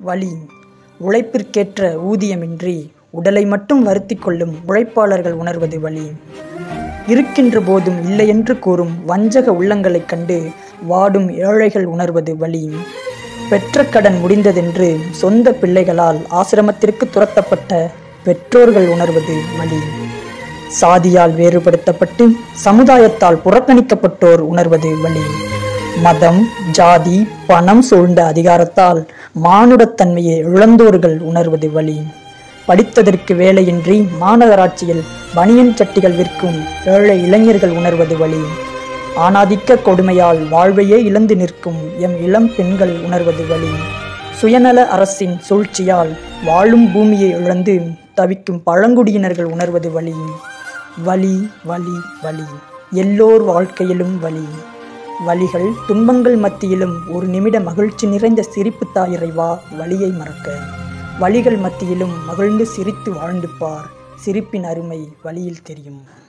வலி உழைப்பிற்கேற்ற ஊதியமின்றி உடலை மட்டும் வருத்திக் கொள்ளும் உழைப்பாளர்கள் உணர்வது வலி இருக்கின்ற போதும் இல்லையென்று கூறும் வஞ்சக உள்ளங்களைக் கண்டு வாடும் ஏழைகள் உணர்வது வலி பெற்ற கடன் முடிந்ததென்று சொந்த பிள்ளைகளால் ஆசிரமத்திற்கு துரத்தப்பட்ட பெற்றோர்கள் உணர்வது வலி சாதியால் வேறுபடுத்தப்பட்டு சமுதாயத்தால் புறக்கணிக்கப்பட்டோர் உணர்வது வலி மதம் ஜாதி பணம் சூழ்ந்த அதிகாரத்தால் மானுடத்தன்மையை இழந்தோர்கள் உணர்வது வலி படித்ததற்கு வேலையின்றி மாநகராட்சியில் பனியன் சட்டிகள் விற்கும் ஏழை இளைஞர்கள் உணர்வது வழி ஆணாதிக்க கொடுமையால் வாழ்வையே இழந்து நிற்கும் எம் இளம் பெண்கள் உணர்வது வழி சுயநல அரசின் சூழ்ச்சியால் வாழும் பூமியை இழந்து தவிக்கும் பழங்குடியினர்கள் உணர்வது வழி வலி வலி வலி எல்லோர் வாழ்க்கையிலும் வலி வலிகள் துன்பங்கள் மத்தியிலும் ஒரு நிமிட மகிழ்ச்சி நிறைந்த சிரிப்பு தாயிறைவா வலியை மறக்க வலிகள் மத்தியிலும் மகிழ்ந்து சிரித்து வாழ்ந்து பார் சிரிப்பின் அருமை வழியில் தெரியும்